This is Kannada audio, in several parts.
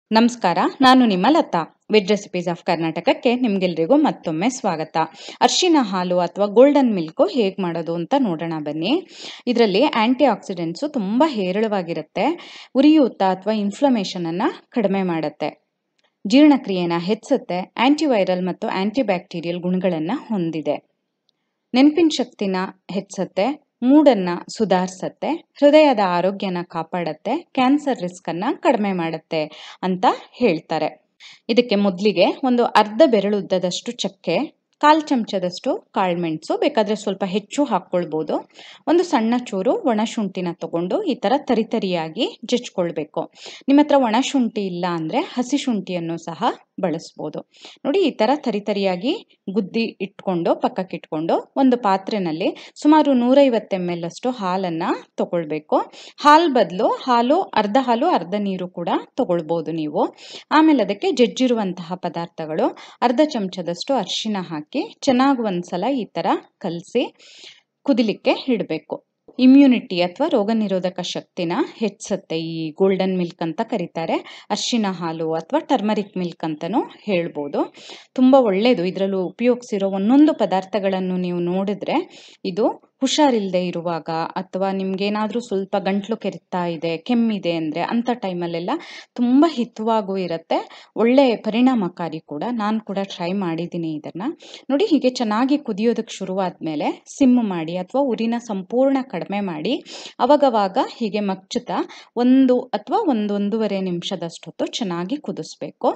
ನಮಸ್ಕಾರ ನಾನು ನಿಮ್ಮ ಲತಾ ವೆಜ್ ರೆಸಿಪೀಸ್ ಆಫ್ ಕರ್ನಾಟಕಕ್ಕೆ ನಿಮ್ಗೆಲ್ರಿಗೂ ಮತ್ತೊಮ್ಮೆ ಸ್ವಾಗತ ಅರ್ಶಿನ ಹಾಲು ಅಥವಾ ಗೋಲ್ಡನ್ ಮಿಲ್ಕು ಹೇಗೆ ಮಾಡೋದು ಅಂತ ನೋಡೋಣ ಬನ್ನಿ ಇದರಲ್ಲಿ ಆ್ಯಂಟಿ ಆಕ್ಸಿಡೆಂಟ್ಸು ತುಂಬ ಹೇರಳವಾಗಿರುತ್ತೆ ಉರಿಯೂತ ಅಥವಾ ಇನ್ಫ್ಲಮೇಷನನ್ನು ಕಡಿಮೆ ಮಾಡುತ್ತೆ ಜೀರ್ಣಕ್ರಿಯೆನ ಹೆಚ್ಚುತ್ತೆ ಆ್ಯಂಟಿವೈರಲ್ ಮತ್ತು ಆ್ಯಂಟಿಬ್ಯಾಕ್ಟೀರಿಯಲ್ ಗುಣಗಳನ್ನು ಹೊಂದಿದೆ ನೆನಪಿನ ಶಕ್ತಿನ ಹೆಚ್ಚುತ್ತೆ ಮೂಡನ್ನ ಸುಧಾರಿಸತ್ತೆ ಹೃದಯದ ಆರೋಗ್ಯನ ಕಾಪಾಡುತ್ತೆ ಕ್ಯಾನ್ಸರ್ ರಿಸ್ಕನ್ನು ಕಡಿಮೆ ಮಾಡುತ್ತೆ ಅಂತ ಹೇಳ್ತಾರೆ ಇದಕ್ಕೆ ಮೊದಲಿಗೆ ಒಂದು ಅರ್ಧ ಬೆರಳುದ್ದದಷ್ಟು ಚಕ್ಕೆ ಕಾಲು ಚಮಚದಷ್ಟು ಕಾಳುಮೆಣಸು ಬೇಕಾದರೆ ಸ್ವಲ್ಪ ಹೆಚ್ಚು ಹಾಕ್ಕೊಳ್ಬೋದು ಒಂದು ಸಣ್ಣ ಚೂರು ಒಣಶುಂಠಿನ ತಗೊಂಡು ಈ ಥರ ತರಿತರಿಯಾಗಿ ಜಜ್ಕೊಳ್ಬೇಕು ನಿಮ್ಮ ಹತ್ರ ಒಣಶುಂಠಿ ಇಲ್ಲ ಅಂದರೆ ಹಸಿ ಶುಂಠಿಯನ್ನು ಸಹ ಬಳಸ್ಬೋದು ನೋಡಿ ಈ ಥರ ತರಿತರಿಯಾಗಿ ಗುದ್ದಿ ಇಟ್ಕೊಂಡು ಪಕ್ಕಕ್ಕೆ ಇಟ್ಕೊಂಡು ಒಂದು ಪಾತ್ರೆನಲ್ಲಿ ಸುಮಾರು ನೂರೈವತ್ತು ಎಮ್ ಎಲ್ ಅಷ್ಟು ಹಾಲನ್ನು ತಗೊಳ್ಬೇಕು ಹಾಲು ಬದಲು ಹಾಲು ಅರ್ಧ ಹಾಲು ಅರ್ಧ ನೀರು ಕೂಡ ತಗೊಳ್ಬೋದು ನೀವು ಆಮೇಲೆ ಅದಕ್ಕೆ ಜಜ್ಜಿರುವಂತಹ ಪದಾರ್ಥಗಳು ಅರ್ಧ ಚಮಚದಷ್ಟು ಅರಿಶಿನ ಹಾಕಿ ಚೆನ್ನಾಗಿ ಒಂದ್ಸಲ ಈ ಥರ ಕಲಸಿ ಕುದಿಲಿಕ್ಕೆ ಇಡಬೇಕು ಇಮ್ಯುನಿಟಿ ಅಥವಾ ರೋಗ ನಿರೋಧಕ ಶಕ್ತಿನ ಹೆಚ್ಚುತ್ತೆ ಈ ಗೋಲ್ಡನ್ ಮಿಲ್ಕ್ ಅಂತ ಕರೀತಾರೆ ಅರಿಶಿನ ಹಾಲು ಅಥವಾ ಟರ್ಮರಿಕ್ ಮಿಲ್ಕ್ ಅಂತಲೂ ಹೇಳ್ಬೋದು ತುಂಬ ಒಳ್ಳೆಯದು ಇದರಲ್ಲೂ ಉಪಯೋಗಿಸಿರೋ ಒಂದೊಂದು ಪದಾರ್ಥಗಳನ್ನು ನೀವು ನೋಡಿದ್ರೆ ಇದು ಹುಷಾರಿಲ್ಲದೆ ಇರುವಾಗ ಅಥವಾ ನಿಮ್ಗೇನಾದರೂ ಸ್ವಲ್ಪ ಗಂಟ್ಲು ಕೆರೆತಾ ಇದೆ ಕೆಮ್ಮಿದೆ ಅಂದರೆ ಅಂಥ ಟೈಮಲ್ಲೆಲ್ಲ ತುಂಬ ಹಿತವಾಗೂ ಇರುತ್ತೆ ಒಳ್ಳೆಯ ಪರಿಣಾಮಕಾರಿ ಕೂಡ ನಾನು ಕೂಡ ಟ್ರೈ ಮಾಡಿದ್ದೀನಿ ಇದನ್ನು ನೋಡಿ ಹೀಗೆ ಚೆನ್ನಾಗಿ ಕುದಿಯೋದಕ್ಕೆ ಶುರುವಾದ ಮೇಲೆ ಸಿಮ್ ಮಾಡಿ ಅಥವಾ ಉರಿನ ಸಂಪೂರ್ಣ ಕಡಿಮೆ ಮಾಡಿ ಅವಾಗವಾಗ ಹೀಗೆ ಮಚ್ಚುತ್ತಾ ಒಂದು ಅಥವಾ ಒಂದೊಂದೂವರೆ ನಿಮಿಷದಷ್ಟೊತ್ತು ಚೆನ್ನಾಗಿ ಕುದಿಸ್ಬೇಕು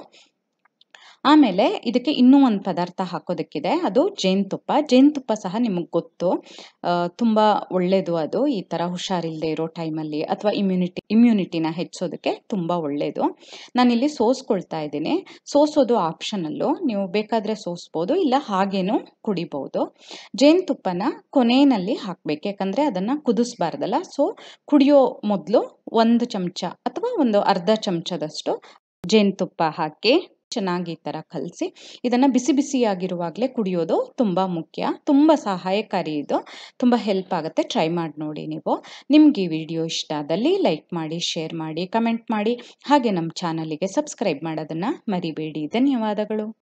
ಆಮೇಲೆ ಇದಕ್ಕೆ ಇನ್ನೂ ಒಂದು ಪದಾರ್ಥ ಹಾಕೋದಕ್ಕಿದೆ ಅದು ಜೇನುತುಪ್ಪ ಜೇನುತುಪ್ಪ ಸಹ ನಿಮಗೆ ಗೊತ್ತು ತುಂಬ ಒಳ್ಳೆಯದು ಅದು ಈ ಥರ ಹುಷಾರಿಲ್ಲದೆ ಇರೋ ಟೈಮಲ್ಲಿ ಅಥವಾ ಇಮ್ಯುನಿಟಿ ಇಮ್ಯುನಿಟಿನ ಹೆಚ್ಚೋದಕ್ಕೆ ತುಂಬ ಒಳ್ಳೆಯದು ನಾನಿಲ್ಲಿ ಸೋಸ್ಕೊಳ್ತಾ ಇದ್ದೀನಿ ಸೋಸೋದು ಆಪ್ಷನಲ್ಲು ನೀವು ಬೇಕಾದರೆ ಸೋಸ್ಬೋದು ಇಲ್ಲ ಹಾಗೇನೂ ಕುಡಿಬೋದು ಜೇನುತುಪ್ಪನ ಕೊನೆಯಲ್ಲಿ ಹಾಕಬೇಕು ಯಾಕಂದರೆ ಅದನ್ನು ಕುದಿಸ್ಬಾರ್ದಲ್ಲ ಸೊ ಕುಡಿಯೋ ಮೊದಲು ಒಂದು ಚಮಚ ಅಥವಾ ಒಂದು ಅರ್ಧ ಚಮಚದಷ್ಟು ಜೇನುತುಪ್ಪ ಹಾಕಿ ಚೆನ್ನಾಗಿ ಈ ಥರ ಕಲಸಿ ಇದನ್ನು ಬಿಸಿ ಬಿಸಿಯಾಗಿರುವಾಗಲೇ ಕುಡಿಯೋದು ತುಂಬ ಮುಖ್ಯ ತುಂಬ ಸಹಾಯಕಾರಿ ಇದು ತುಂಬ ಹೆಲ್ಪ್ ಆಗುತ್ತೆ ಟ್ರೈ ಮಾಡಿ ನೋಡಿ ನೀವು ನಿಮ್ಗೆ ಈ ವಿಡಿಯೋ ಇಷ್ಟ ಆದಲ್ಲಿ ಲೈಕ್ ಮಾಡಿ ಶೇರ್ ಮಾಡಿ ಕಮೆಂಟ್ ಮಾಡಿ ಹಾಗೆ ನಮ್ಮ ಚಾನಲಿಗೆ ಸಬ್ಸ್ಕ್ರೈಬ್ ಮಾಡೋದನ್ನು ಮರಿಬೇಡಿ ಧನ್ಯವಾದಗಳು